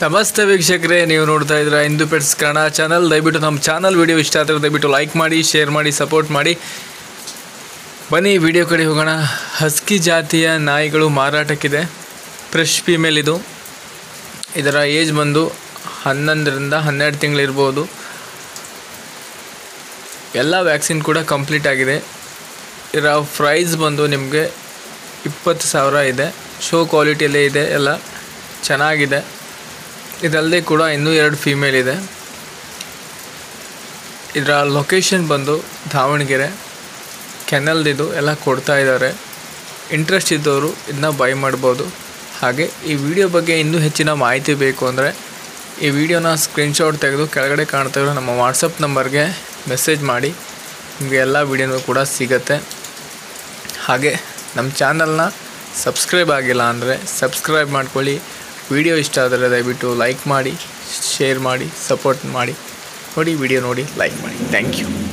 ನಮಸ್ತೆ ವೀಕ್ಷಕರೇ ನೀವು ನೋಡ್ತಾ ಇದ್ದೀರಾ ಹಿಂದೂ ಪೆಟ್ಸ್ ಕನ್ನಡ ಚಾನಲ್ ದಯವಿಟ್ಟು ನಮ್ಮ ಚಾನಲ್ ವಿಡಿಯೋ ಇಷ್ಟ ಆದರೆ ದಯವಿಟ್ಟು ಲೈಕ್ ಮಾಡಿ ಶೇರ್ ಮಾಡಿ ಸಪೋರ್ಟ್ ಮಾಡಿ ಬನ್ನಿ ವಿಡಿಯೋ ಕಡೆ ಹೋಗೋಣ ಹಸ್ಕಿ ಜಾತಿಯ ನಾಯಿಗಳು ಮಾರಾಟಕ್ಕಿದೆ ಫ್ರೆಶ್ ಫೀಮೇಲ್ ಇದು ಇದರ ಏಜ್ ಬಂದು ಹನ್ನೊಂದರಿಂದ ಹನ್ನೆರಡು ತಿಂಗಳಿರ್ಬೋದು ಎಲ್ಲ ವ್ಯಾಕ್ಸಿನ್ ಕೂಡ ಕಂಪ್ಲೀಟ್ ಆಗಿದೆ ಇದರ ಪ್ರೈಸ್ ಬಂದು ನಿಮಗೆ ಇಪ್ಪತ್ತು ಸಾವಿರ ಇದೆ ಶೋ ಕ್ವಾಲಿಟಿಯಲ್ಲೇ ಇದೆ ಎಲ್ಲ ಚೆನ್ನಾಗಿದೆ ಇದಲ್ಲದೆ ಕೂಡ ಇನ್ನೂ ಎರಡು ಫೀಮೇಲ್ ಇದೆ ಇದರ ಲೊಕೇಶನ್ ಬಂದು ದಾವಣಗೆರೆ ಕೆನಲ್ದಿದು ಎಲ್ಲ ಕೊಡ್ತಾ ಇದ್ದಾರೆ ಇಂಟ್ರೆಸ್ಟ್ ಇದ್ದವರು ಇದನ್ನ ಬೈ ಮಾಡ್ಬೋದು ಹಾಗೆ ಈ ವಿಡಿಯೋ ಬಗ್ಗೆ ಇನ್ನೂ ಹೆಚ್ಚಿನ ಮಾಹಿತಿ ಬೇಕು ಅಂದರೆ ಈ ವಿಡಿಯೋನ ಸ್ಕ್ರೀನ್ಶಾಟ್ ತೆಗೆದು ಕೆಳಗಡೆ ಕಾಣ್ತಾ ಇರೋ ನಮ್ಮ ವಾಟ್ಸಪ್ ನಂಬರ್ಗೆ ಮೆಸೇಜ್ ಮಾಡಿ ನಿಮಗೆ ಎಲ್ಲ ವಿಡಿಯೋನೂ ಕೂಡ ಸಿಗತ್ತೆ ಹಾಗೆ ನಮ್ಮ ಚಾನಲ್ನ ಸಬ್ಸ್ಕ್ರೈಬ್ ಆಗಿಲ್ಲ ಅಂದರೆ ಸಬ್ಸ್ಕ್ರೈಬ್ ಮಾಡ್ಕೊಳ್ಳಿ ವಿಡಿಯೋ ಇಷ್ಟ ಆದರೆ ದಯವಿಟ್ಟು ಲೈಕ್ ಮಾಡಿ ಶೇರ್ ಮಾಡಿ ಸಪೋರ್ಟ್ ಮಾಡಿ ನೋಡಿ ವಿಡಿಯೋ ನೋಡಿ ಲೈಕ್ ಮಾಡಿ ಥ್ಯಾಂಕ್ ಯು